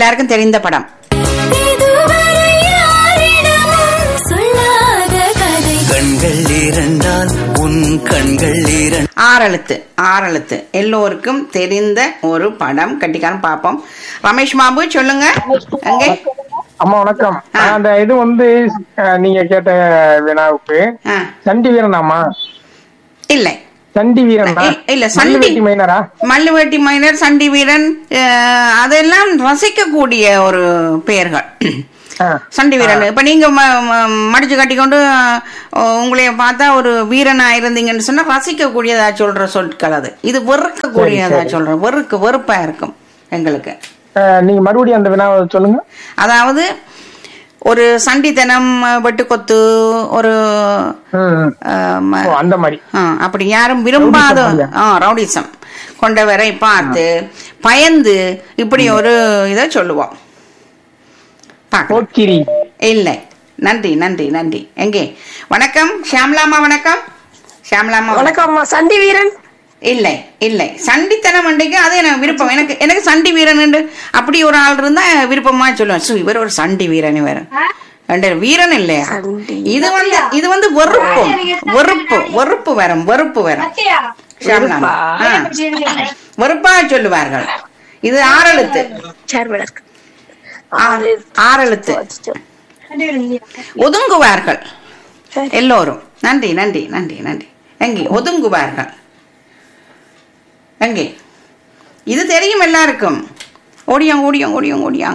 எல்லாருக்கும் தெரிந்த படம் இதுவரை யாரிடமும் சொல்லாத கதை கண்கள் இரண்டால் உன் கண்கள் இரண்டு ஆறெழுத்து ஆறெழுத்து எல்லோருக்கும் தெரிந்த ஒரு படம் கட்டிக்காரன் பாப்போம் ரமேஷ் பாபு சொல்லுங்க அங்கே அம்மா வணக்கம் ஆ. அந்த இது வந்து அஹ், நீங்க கேட்ட வினாவுக்கு ஆ, சண்டி வீரனாமா இல்லை சண்டி வீரனா இல்ல, இல்ல, சண்டி. மல்லுவெட்டி மைனரா மல்லுவேட்டி மைனர் சண்டி வீரன் அஹ், அதெல்லாம் ரசிக்கக்கூடிய ஒரு பெயர்கள் ஆ. சண்டி வீரன் இப்ப நீங்க ம- ம- மடிச்சு கட்டிக்கொண்டு அஹ், உங்களைய பார்த்தா ஒரு வீரனா இருந்தீங்கன்னு சொன்னா ரசிக்கக்கூடியதா சொல்ற சொற்கள் அது இது வெறுக்கக்கூடியதா சரி. சொல்ற வெறுக்கு வெறுப்பா இருக்கும் எங்களுக்கு அஹ், நீங்க மறுபடியும் அந்த வினாவை சொல்லுங்க அதாவது ஒரு சண்டித்தனம் வெட்டுக்கொத்து ஒரு ம், ம். அஹ், ம- ஓ, அந்த மாதிரி ஆ, அப்படி யாரும் விரும்பாத ரவுடிசம் ஆ ரவுடிசம் கொண்டவரை பார்த்து பயந்து இப்படி ஒரு இதை சொல்லுவோம் பார்க்கலாம். போக்கிரி இல்லை நன்றி நன்றி நன்றி எங்கே வணக்கம் ஷியாம்லாமா வணக்கம் ஷியாம்லாமா வணக்கம்மா சண்டி வீரன் இல்லை இல்லை சண்டித்தனம் அன்றைக்கு அது எனக்கு விருப்பம் எனக்கு எனக்கு சண்டி வீரன் அப்படி ஒரு ஆள் இருந்தா விருப்பமா சொல்லுவேன் சு இவர் ஒரு சண்டி வீரன் இவர் ரெண்டு வீரன் இல்லையா சண்டி. இது வந்து இது வந்து வெறுப்பு வெறுப்பு வெறுப்பு வரும் வெறுப்பு வரும் ஷியாம்லாமா ஆ. வெறுப்பா சொல்லுவார்கள் இது ஆறெழுத்து சேர் விளக்கு ஆ- ஆறெழுத்து ஒதுங்குவார்கள் சரி. எல்லோரும் நன்றி நன்றி நன்றி நன்றி எங்கே ஒதுங்குவார்கள் எங்கே இது தெரியும் எல்லாருக்கும் ஓடியாங்க ஓடியாங்க ஓடியாங்க ஓடியாங்க